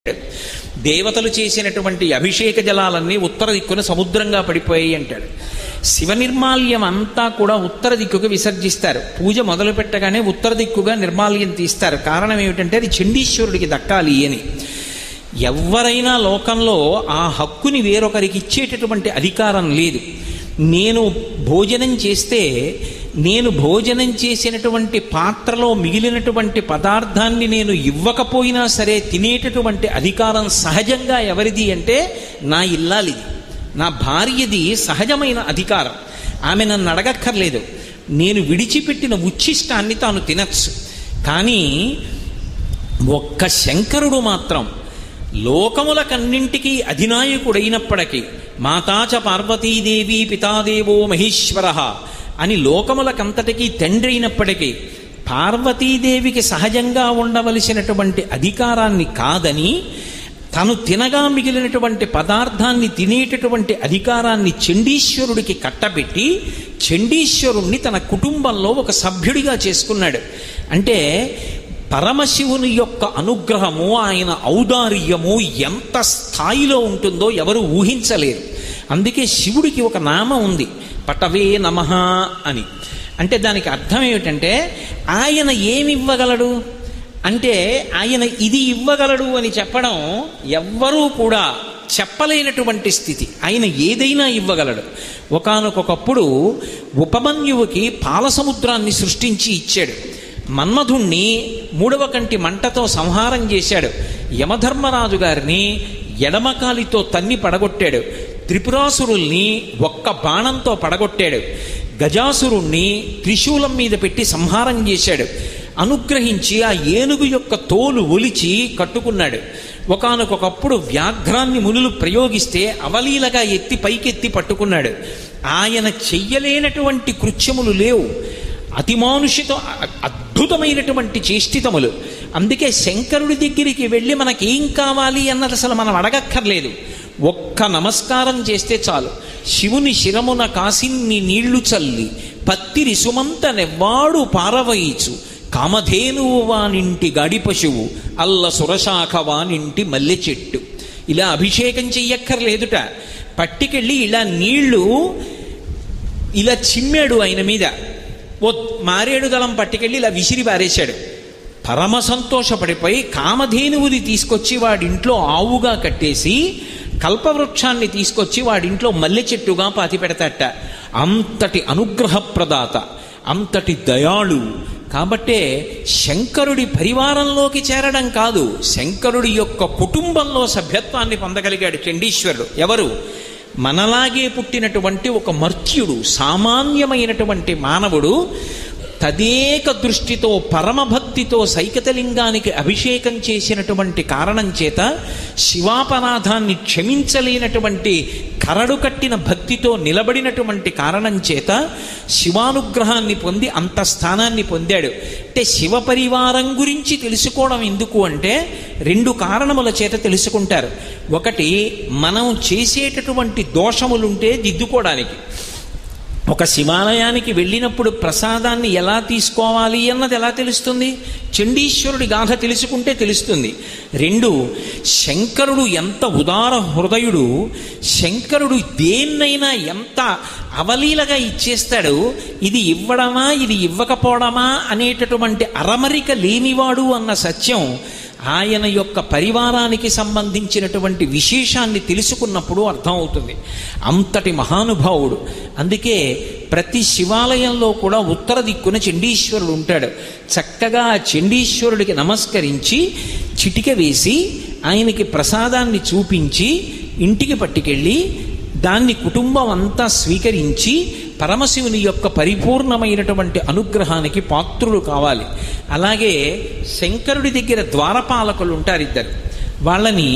దేవతలు చేసినటువంటి అభిషేక జలాలన్నీ ఉత్తర దిక్కున సముద్రంగా పడిపోయాయి అంటాడు శివ నిర్మాల్యం అంతా కూడా ఉత్తర దిక్కుకు విసర్జిస్తారు పూజ మొదలు పెట్టగానే ఉత్తర దిక్కుగా నిర్మాల్యం తీస్తారు కారణం ఏమిటంటే అది చండీశ్వరుడికి దక్కాలి అని ఎవరైనా లోకంలో ఆ హక్కుని వేరొకరికి ఇచ్చేటటువంటి అధికారం లేదు నేను భోజనం చేస్తే నేను భోజనం చేసినటువంటి పాత్రలో మిగిలినటువంటి పదార్థాన్ని నేను ఇవ్వకపోయినా సరే తినేటటువంటి అధికారం సహజంగా ఎవరిది అంటే నా ఇల్లాలిది నా భార్యది సహజమైన అధికారం ఆమె నన్ను అడగక్కర్లేదు నేను విడిచిపెట్టిన ఉచ్ఛిష్టాన్ని తాను తినచ్చు కానీ ఒక్క శంకరుడు మాత్రం లోకములకన్నింటికీ అధినాయకుడైనప్పటికీ మాతాచ పార్వతీదేవి పితాదేవో మహేశ్వర అని లోకములకంతటికీ తండ్రి అయినప్పటికీ పార్వతీదేవికి సహజంగా ఉండవలసినటువంటి అధికారాన్ని కాదని తను తినగా మిగిలినటువంటి పదార్థాన్ని తినేటటువంటి అధికారాన్ని చండీశ్వరుడికి కట్టబెట్టి చండీశ్వరుణ్ణి తన కుటుంబంలో ఒక సభ్యుడిగా చేసుకున్నాడు అంటే పరమశివుని యొక్క అనుగ్రహము ఆయన ఔదార్యము ఎంత స్థాయిలో ఉంటుందో ఎవరు ఊహించలేరు అందుకే శివుడికి ఒక నామం ఉంది పటవే నమ అని అంటే దానికి అర్థం ఏమిటంటే ఆయన ఏమి ఇవ్వగలడు అంటే ఆయన ఇది ఇవ్వగలడు అని చెప్పడం ఎవ్వరూ కూడా చెప్పలేనటువంటి స్థితి ఆయన ఏదైనా ఇవ్వగలడు ఒకానొకప్పుడు ఉపమన్యువుకి పాలసముద్రాన్ని సృష్టించి ఇచ్చాడు మన్మధుణ్ణి మూడవ కంటి మంటతో సంహారం చేశాడు యమధర్మరాజు గారిని ఎడమకాలితో తన్ని పడగొట్టాడు త్రిపురాసురుల్ని ఒక్క బాణంతో పడగొట్టాడు గజాసురుణ్ణి త్రిశూలం మీద పెట్టి సంహారం చేశాడు అనుగ్రహించి ఆ ఏనుగు యొక్క తోలు ఒలిచి కట్టుకున్నాడు ఒకానొకప్పుడు వ్యాఘ్రాన్ని మునులు ప్రయోగిస్తే అవలీలగా ఎత్తి పైకెత్తి పట్టుకున్నాడు ఆయన చెయ్యలేనటువంటి కృత్యములు లేవు అతిమానుషిత అద్భుతమైనటువంటి చేష్టితములు అందుకే శంకరుడి దగ్గరికి వెళ్ళి మనకేం కావాలి అన్నది అసలు మనం అడగక్కర్లేదు ఒక్క నమస్కారం చేస్తే చాలు శివుని శిరమున కాసిన్ని నీళ్లు చల్లి పత్తిరి సుమంత నెవ్వాడు పారవయిచు కామధేనువు వానింటి గాడి పశువు అల్ల సురశాఖ వానింటి మల్లె చెట్టు ఇలా అభిషేకం చెయ్యక్కర్లేదుట పట్టికెళ్ళి ఇలా నీళ్లు ఇలా చిమ్మాడు ఆయన మీద ఓ మారేడు దళం పట్టుకెళ్ళి ఇలా విసిరి పారేశాడు పరమ సంతోషపడిపోయి కామధేనువుని తీసుకొచ్చి వాడింట్లో ఆవుగా కట్టేసి కల్పవృక్షాన్ని తీసుకొచ్చి వాడింట్లో మల్లె చెట్టుగా పాతి పెడతాట అంతటి అనుగ్రహప్రదాత అంతటి దయాళు కాబట్టే శంకరుడి పరివారంలోకి చేరడం కాదు శంకరుడి యొక్క కుటుంబంలో సభ్యత్వాన్ని పొందగలిగాడు చండీశ్వరుడు ఎవరు మనలాగే పుట్టినటువంటి ఒక మర్త్యుడు సామాన్యమైనటువంటి మానవుడు తదేక దృష్టితో పరమభక్తితో సైకతలింగానికి అభిషేకం చేసినటువంటి కారణం చేత శివాపరాధాన్ని క్షమించలేనటువంటి కరడు కట్టిన భక్తితో నిలబడినటువంటి కారణం చేత శివానుగ్రహాన్ని పొంది అంత స్థానాన్ని పొందాడు అంటే శివ పరివారం గురించి తెలుసుకోవడం ఎందుకు అంటే రెండు కారణముల చేత తెలుసుకుంటారు ఒకటి మనం చేసేటటువంటి దోషములుంటే దిద్దుకోవడానికి ఒక శివాలయానికి వెళ్ళినప్పుడు ప్రసాదాన్ని ఎలా తీసుకోవాలి అన్నది ఎలా తెలుస్తుంది చండీశ్వరుడి గాథ తెలుసుకుంటే తెలుస్తుంది రెండు శంకరుడు ఎంత ఉదార హృదయుడు శంకరుడు దేన్నైనా ఎంత అవలీలగా ఇచ్చేస్తాడు ఇది ఇవ్వడమా ఇది ఇవ్వకపోవడమా అనేటటువంటి అరమరిక లేనివాడు అన్న సత్యం ఆయన యొక్క పరివారానికి సంబంధించినటువంటి విశేషాన్ని తెలుసుకున్నప్పుడు అర్థమవుతుంది అంతటి మహానుభావుడు అందుకే ప్రతి శివాలయంలో కూడా ఉత్తర దిక్కున చండీశ్వరుడు ఉంటాడు చక్కగా ఆ చండీశ్వరుడికి నమస్కరించి చిటిక వేసి ఆయనకి ప్రసాదాన్ని చూపించి ఇంటికి పట్టుకెళ్ళి దాన్ని కుటుంబం అంతా స్వీకరించి పరమశివుని యొక్క పరిపూర్ణమైనటువంటి అనుగ్రహానికి పాత్రులు కావాలి అలాగే శంకరుడి దగ్గర ద్వారపాలకులు ఉంటారు ఇద్దరు వాళ్ళని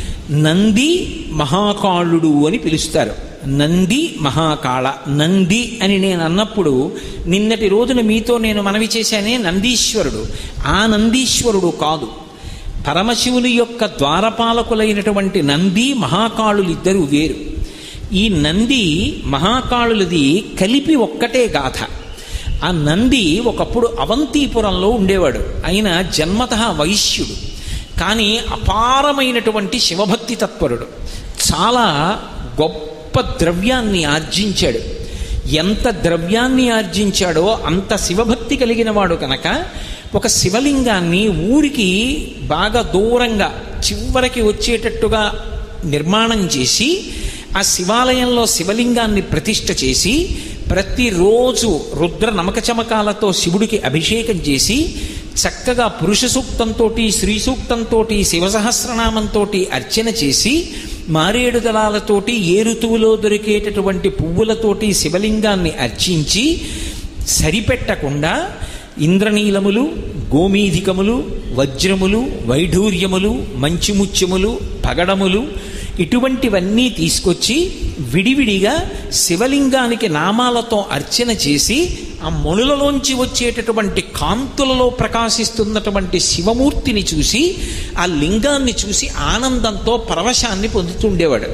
నంది మహాకాళుడు అని పిలుస్తారు నంది మహాకాళ నంది అని నేను అన్నప్పుడు నిన్నటి రోజున మీతో నేను మనవి చేశానే నందీశ్వరుడు ఆ నందీశ్వరుడు కాదు పరమశివుని యొక్క ద్వారపాలకులైనటువంటి నంది మహాకాళులు ఇద్దరు వేరు ఈ నంది మహాకాళులది కలిపి ఒక్కటే గాథ ఆ నంది ఒకప్పుడు అవంతిపురంలో ఉండేవాడు ఆయన జన్మత వైశ్యుడు కానీ అపారమైనటువంటి శివభక్తి తత్పరుడు చాలా గొప్ప ద్రవ్యాన్ని ఆర్జించాడు ఎంత ద్రవ్యాన్ని ఆర్జించాడో అంత శివభక్తి కలిగిన వాడు కనుక ఒక శివలింగాన్ని ఊరికి బాగా దూరంగా చివరికి వచ్చేటట్టుగా నిర్మాణం చేసి ఆ శివాలయంలో శివలింగాన్ని ప్రతిష్ఠ చేసి ప్రతిరోజు రుద్ర నమకచమకాలతో శివుడికి అభిషేకం చేసి చక్కగా పురుష సూక్తంతో స్త్రీ సూక్తంతో శివసహస్రనామంతో అర్చన చేసి మారేడు దళాలతోటి ఏ ఋతువులో దొరికేటటువంటి పువ్వులతోటి శివలింగాన్ని అర్చించి సరిపెట్టకుండా ఇంద్రనీలములు గోమీధికములు వజ్రములు వైఢూర్యములు మంచిముత్యములు పగడములు ఇటువంటివన్నీ తీసుకొచ్చి విడివిడిగా శివలింగానికి నామాలతో అర్చన చేసి ఆ మణులలోంచి వచ్చేటటువంటి కాంతులలో ప్రకాశిస్తున్నటువంటి శివమూర్తిని చూసి ఆ లింగాన్ని చూసి ఆనందంతో పరవశాన్ని పొందుతుండేవాడు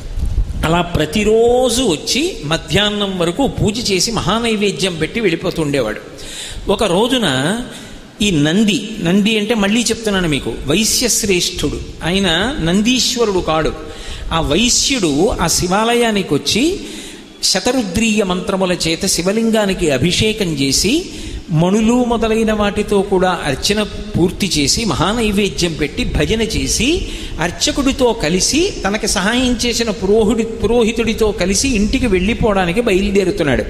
అలా ప్రతిరోజు వచ్చి మధ్యాహ్నం వరకు పూజ చేసి మహానైవేద్యం పెట్టి వెళ్ళిపోతుండేవాడు ఒక రోజున ఈ నంది నంది అంటే మళ్ళీ చెప్తున్నాను మీకు వైశ్యశ్రేష్ఠుడు ఆయన నందీశ్వరుడు కాడు ఆ వైశ్యుడు ఆ శివాలయానికి వచ్చి శతరుద్రీయ మంత్రముల చేత శివలింగానికి అభిషేకం చేసి మణులు మొదలైన వాటితో కూడా అర్చన పూర్తి చేసి మహానైవేద్యం పెట్టి భజన చేసి అర్చకుడితో కలిసి తనకి సహాయం చేసిన పురోహిడి పురోహితుడితో కలిసి ఇంటికి వెళ్ళిపోవడానికి బయలుదేరుతున్నాడు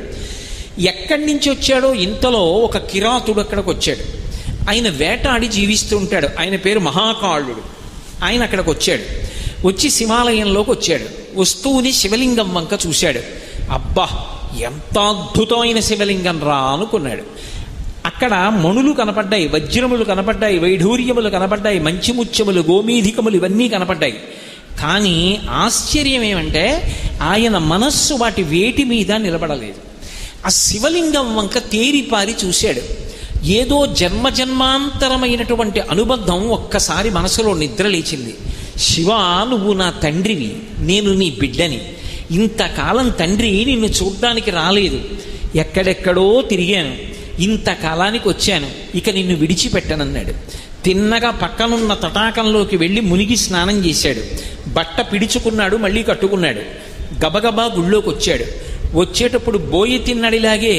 ఎక్కడి నుంచి వచ్చాడో ఇంతలో ఒక కిరాతుడు అక్కడికి వచ్చాడు ఆయన వేటాడి జీవిస్తూ ఉంటాడు ఆయన పేరు మహాకాళుడు ఆయన అక్కడికి వచ్చాడు వచ్చి శివాలయంలోకి వచ్చాడు వస్తువుని శివలింగం వంక చూశాడు అబ్బా ఎంత అద్భుతమైన శివలింగం రా అనుకున్నాడు అక్కడ మణులు కనపడ్డాయి వజ్రములు కనపడ్డాయి వైఢూర్యములు కనపడ్డాయి మంచి ముత్యములు గోమీధికములు ఇవన్నీ కనపడ్డాయి కానీ ఆశ్చర్యం ఏమంటే ఆయన మనస్సు వాటి వేటి మీద నిలబడలేదు ఆ శివలింగం వంక తేరిపారి చూశాడు ఏదో జన్మజన్మాంతరమైనటువంటి అనుబంధం ఒక్కసారి మనసులో నిద్రలేచింది శివ నువ్వు నా తండ్రివి నేను నీ బిడ్డని ఇంతకాలం తండ్రి నిన్ను చూడ్డానికి రాలేదు ఎక్కడెక్కడో తిరిగాను ఇంతకాలానికి వచ్చాను ఇక నిన్ను విడిచిపెట్టనన్నాడు తిన్నగా పక్కనున్న తటాకంలోకి వెళ్ళి మునిగి స్నానం చేశాడు బట్ట పిడుచుకున్నాడు మళ్ళీ కట్టుకున్నాడు గబగబా గుళ్ళోకి వచ్చాడు వచ్చేటప్పుడు బోయి తిన్నడిలాగే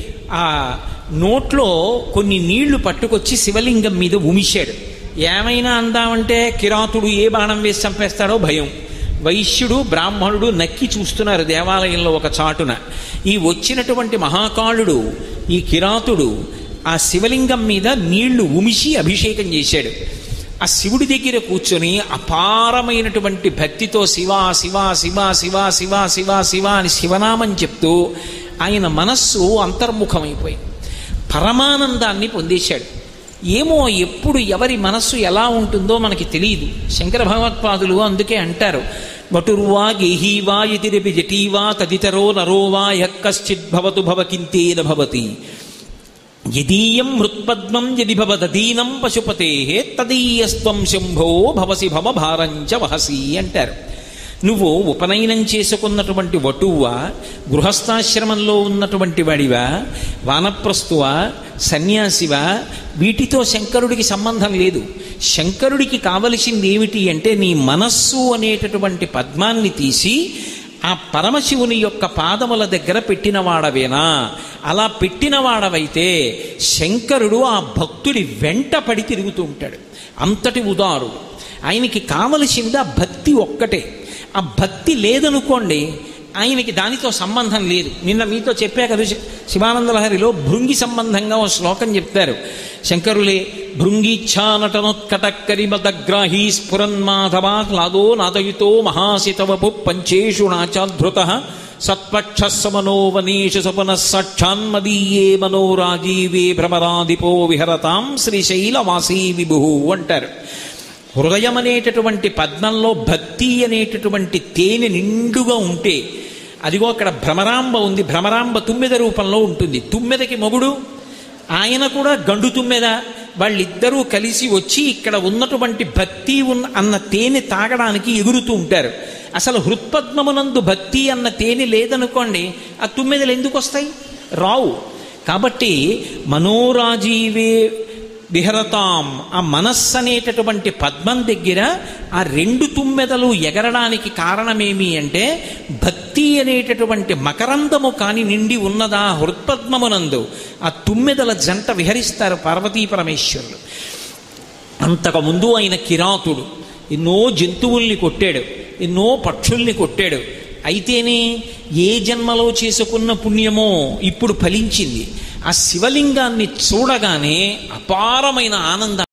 ఆ నోట్లో కొన్ని నీళ్లు పట్టుకొచ్చి శివలింగం మీద ఉమిశాడు ఏమైనా అందామంటే కిరాతుడు ఏ బాణం వేసి చంపేస్తాడో భయం వైశ్యుడు బ్రాహ్మణుడు నక్కి చూస్తున్నారు దేవాలయంలో ఒక చాటున ఈ వచ్చినటువంటి మహాకాళుడు ఈ కిరాతుడు ఆ శివలింగం మీద నీళ్లు ఉమిసి అభిషేకం చేశాడు ఆ శివుడి దగ్గర కూర్చొని అపారమైనటువంటి భక్తితో శివ శివ శివ శివ శివ శివ శివ అని శివనామం చెప్తూ ఆయన మనస్సు అంతర్ముఖమైపోయింది పరమానందాన్ని పొందేశాడు ఏమో ఎప్పుడు ఎవరి మనస్సు ఎలా ఉంటుందో మనకి తెలియదు శంకర భగవత్పాదులు అందుకే అంటారు వటుర్వా గేహీవా ఇతిరిపి జటీవా తదితరో నరోవా యక్కశ్చిద్భవతు భవకింతేన భవతి యదీయం మృత్పద్మం యది భవదీనం పశుపతే తదీయస్త్వం శంభో భవసి భవ భారంచ వహసి అంటారు నువ్వు ఉపనయనం చేసుకున్నటువంటి వటువా గృహస్థాశ్రమంలో ఉన్నటువంటి వాడివా వానప్రస్తువా సన్యాసివా వీటితో శంకరుడికి సంబంధం లేదు శంకరుడికి కావలసింది ఏమిటి అంటే నీ మనస్సు అనేటటువంటి పద్మాన్ని తీసి ఆ పరమశివుని యొక్క పాదముల దగ్గర పెట్టినవాడవేనా అలా పెట్టినవాడవైతే శంకరుడు ఆ భక్తుడి వెంట పడి తిరుగుతూ ఉంటాడు అంతటి ఉదారుడు ఆయనకి కావలసింది ఆ భక్తి ఒక్కటే ఆ భక్తి లేదనుకోండి ఆయనకి దానితో సంబంధం లేదు నిన్న మీతో చెప్పా కదా శివానంద లహరిలో భృంగి సంబంధంగా ఒక శ్లోకం చెప్తారు శంకరులే భృంగీచ్ఛానటనోత్కటక్కరిమదగ్రాహీ స్ఫురన్మాధవాహ్లాదో నాదయుతో మహాసితవపు పంచేషు నాచాధృత సత్పక్ష సమనోవనేషు సపన సాక్షాన్మదీయే మనోరాజీవే భ్రమరాధిపో విహరతాం శ్రీశైలవాసీ విభు అంటారు హృదయం అనేటటువంటి పద్మంలో భక్తి అనేటటువంటి తేనె నిండుగా ఉంటే అదిగో అక్కడ భ్రమరాంబ ఉంది భ్రమరాంబ తుమ్మెద రూపంలో ఉంటుంది తుమ్మెదకి మొగుడు ఆయన కూడా గండు తుమ్మెద వాళ్ళిద్దరూ కలిసి వచ్చి ఇక్కడ ఉన్నటువంటి భక్తి ఉన్న అన్న తేనె తాగడానికి ఎగురుతూ ఉంటారు అసలు హృత్పద్మమునందు భక్తి అన్న తేనె లేదనుకోండి ఆ తుమ్మెదలు ఎందుకు వస్తాయి రావు కాబట్టి మనోరాజీవే విహరతాం ఆ మనస్సు అనేటటువంటి పద్మం దగ్గర ఆ రెండు తుమ్మెదలు ఎగరడానికి కారణమేమి అంటే భక్తి అనేటటువంటి మకరందము కాని నిండి ఉన్నదా హృత్పద్మమునందు ఆ తుమ్మెదల జంట విహరిస్తారు పార్వతీ పరమేశ్వరులు అంతకుముందు ఆయన కిరాతుడు ఎన్నో జంతువుల్ని కొట్టాడు ఎన్నో పక్షుల్ని కొట్టాడు అయితేనే ఏ జన్మలో చేసుకున్న పుణ్యమో ఇప్పుడు ఫలించింది ఆ శివలింగాన్ని చూడగానే అపారమైన ఆనందం